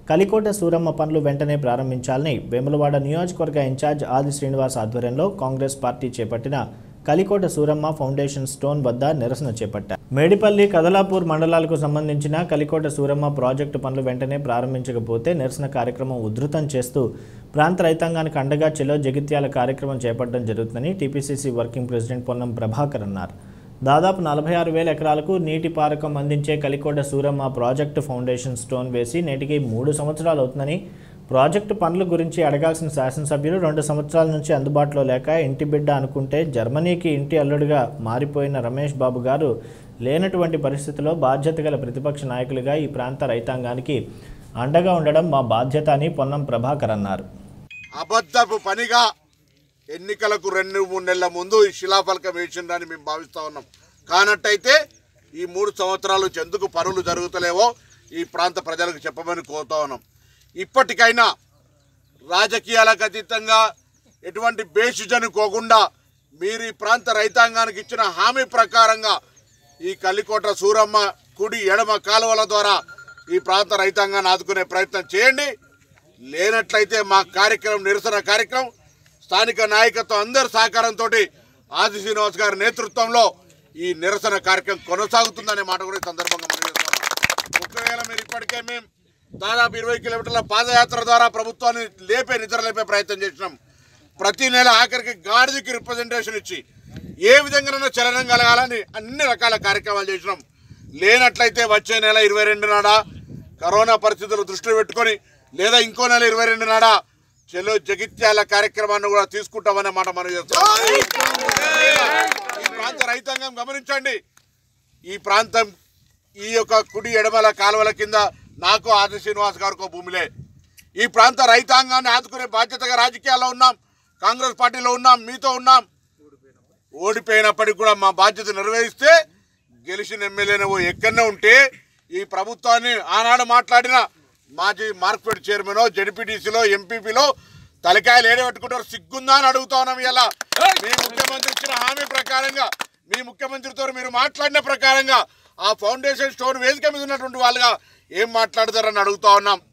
కలికోట సూరమ్మ పనులు వెంటనే ప్రారంభించాలని వేములవాడ నియోజకవర్గ ఇన్ఛార్జ్ ఆది శ్రీనివాస్ ఆధ్వర్యంలో కాంగ్రెస్ పార్టీ చేపట్టిన కలికోట సూరమ్మ ఫౌండేషన్ స్టోన్ వద్ద నిరసన చేపట్టారు మేడిపల్లి కదలాపూర్ మండలాలకు సంబంధించిన కలికోట సూరమ్మ ప్రాజెక్టు పనులు వెంటనే ప్రారంభించకపోతే నిరసన కార్యక్రమం ఉధృతం చేస్తూ ప్రాంత రైతాంగానికి అండగా చెలో జగిత్యాల కార్యక్రమం చేపట్టడం జరుగుతుందని TPCC working president Ponnam Prabhakar అన్నారు దాదాపు నలభై ఆరు వేల ఎకరాలకు నీటి పారకం అందించే Kalikota Suramma project foundation stone వేసి నేటికి మూడు సంవత్సరాలు అవుతుందని ప్రాజెక్టు పనుల గురించి అడగాల్సిన శాసనసభ్యులు రెండు సంవత్సరాల నుంచి అందుబాటులో లేక ఇంటి బిడ్డ అనుకుంటే జర్మనీకి ఇంటి అల్లుడిగా మారిపోయిన రమేష్ బాబు గారు లేనటువంటి పరిస్థితిలో బాధ్యత గల ప్రతిపక్ష నాయకులుగా ఈ ప్రాంత రైతాంగానికి అండగా ఉండడం మా బాధ్యత అని పొన్నం ప్రభాకర్ అన్నారు అబద్ధపు పనిగా ఎన్నికలకు రెండు మూడు నెలల ముందు ఈ శిలాఫలకం వేసిందని మేము భావిస్తా ఉన్నాం కానట్టయితే ఈ మూడు సంవత్సరాలు ఎందుకు పనులు జరుగుతలేవో ఈ ప్రాంత ప్రజలకు చెప్పమని కోరుతా ఉన్నాం ఇప్పటికైనా రాజకీయాలకు అతీతంగా ఎటువంటి బేషిజను కోకుండా మీరు ఈ ప్రాంత రైతాంగానికి ఇచ్చిన హామీ ప్రకారంగా ఈ కల్లికోట సూరమ్మ కుడి ఎడమ కాలువల ద్వారా ఈ ప్రాంత రైతాంగాన్ని ఆదుకునే ప్రయత్నం చేయండి లేనట్లయితే మా కార్యక్రమం నిరసన కార్యక్రమం స్థానిక నాయకత్వం అందరి సహకారంతో ఆది శ్రీనివాస్ గారి నేతృత్వంలో ఈ నిరసన కార్యక్రమం కొనసాగుతుందనే మాట కూడా ఈ సందర్భంగా మనం చేస్తున్నాం ఒకవేళ మీరు ఇప్పటికే మేము దాదాపు ఇరవై కిలోమీటర్ల పాదయాత్ర ద్వారా ప్రభుత్వాన్ని లేపే నిద్ర లేపే ప్రయత్నం చేసినాం ప్రతి నెల ఆఖరికి గాడిదకి రిప్రజెంటేషన్ ఇచ్చి ఏ విధంగానైనా చలనం కలగాలని అన్ని రకాల కార్యక్రమాలు చేసినాం లేనట్లయితే వచ్చే నెల ఇరవై రెండు నాడా కరోనా పరిస్థితులు దృష్టిలో పెట్టుకొని లేదా ఇంకో నెల ఇరవై రెండు నాడా చెలో జగిత్యాల కార్యక్రమాన్ని కూడా తీసుకుంటామనే మాట మనం చేస్తాం ఈ ప్రాంత రైతాంగం గమనించండి ఈ ప్రాంతం ఈ యొక్క కుడి ఎడమల కాలువల కింద నాకు ఆది శ్రీనివాస్ గారికి ఒక భూమిలే ఈ ప్రాంత రైతాంగాన్ని ఆదుకునే బాధ్యతగా రాజకీయాల్లో ఉన్నాం కాంగ్రెస్ పార్టీలో ఉన్నాం మీతో ఉన్నాం ఓడిపోయినప్పటికీ కూడా మా బాధ్యత నిర్వహిస్తే గెలిచిన ఎమ్మెల్యేను ఎక్కడనే ఉంటే ఈ ప్రభుత్వాన్ని ఆనాడు మాట్లాడిన మాజీ మార్కెట్ చైర్మన్ జడ్పీటీసీలో ఎంపీపీలో తలకాయలు ఏడబెట్టుకుంటారు సిగ్గుందా అని అడుగుతా ఉన్నాం ఇలా మీ ముఖ్యమంత్రి ఇచ్చిన హామీ ప్రకారంగా మీ ముఖ్యమంత్రితో మీరు మాట్లాడిన ప్రకారంగా ఆ ఫౌండేషన్ స్టోన్ వేదిక మీద ఉన్నటువంటి వాళ్ళుగా ఏం మాట్లాడతారని అడుగుతా ఉన్నాం